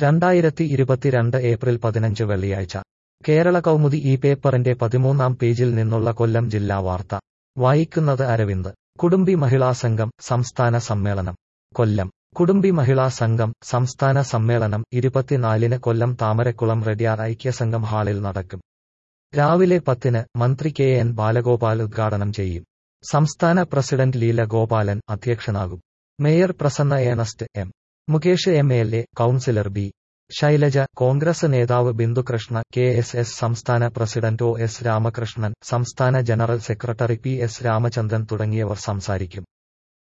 രണ്ടായിരത്തി ഇരുപത്തിരണ്ട് ഏപ്രിൽ പതിനഞ്ച് വെള്ളിയാഴ്ച കേരള കൗമുദി ഈ പേപ്പറിന്റെ പതിമൂന്നാം പേജിൽ നിന്നുള്ള കൊല്ലം ജില്ലാ വാർത്ത വായിക്കുന്നത് അരവിന്ദ് കുടുംബി മഹിളാ സംഘം സംസ്ഥാന സമ്മേളനം കൊല്ലം കുടുംബി മഹിളാ സംഘം സംസ്ഥാന സമ്മേളനം ഇരുപത്തിനാലിന് കൊല്ലം താമരക്കുളം റെഡിയാർ ഐക്യസംഘം ഹാളിൽ നടക്കും രാവിലെ പത്തിന് മന്ത്രി കെ എൻ ബാലഗോപാൽ ഉദ്ഘാടനം ചെയ്യും സംസ്ഥാന പ്രസിഡന്റ് ലീല ഗോപാലൻ അധ്യക്ഷനാകും mayor Prasanna Ernest M Mukesh M L A councillor B Shailaja Congress നേതാവ് ബിന്ദുകൃഷ്ണ കെ എസ് എസ് സംസ്ഥാന പ്രസിഡന്റ് ഒ എസ് രാമകൃഷ്ണൻ സംസ്ഥാന general secretary P S Ramachandran തുടങ്ങിയവർ സംസാരിക്കും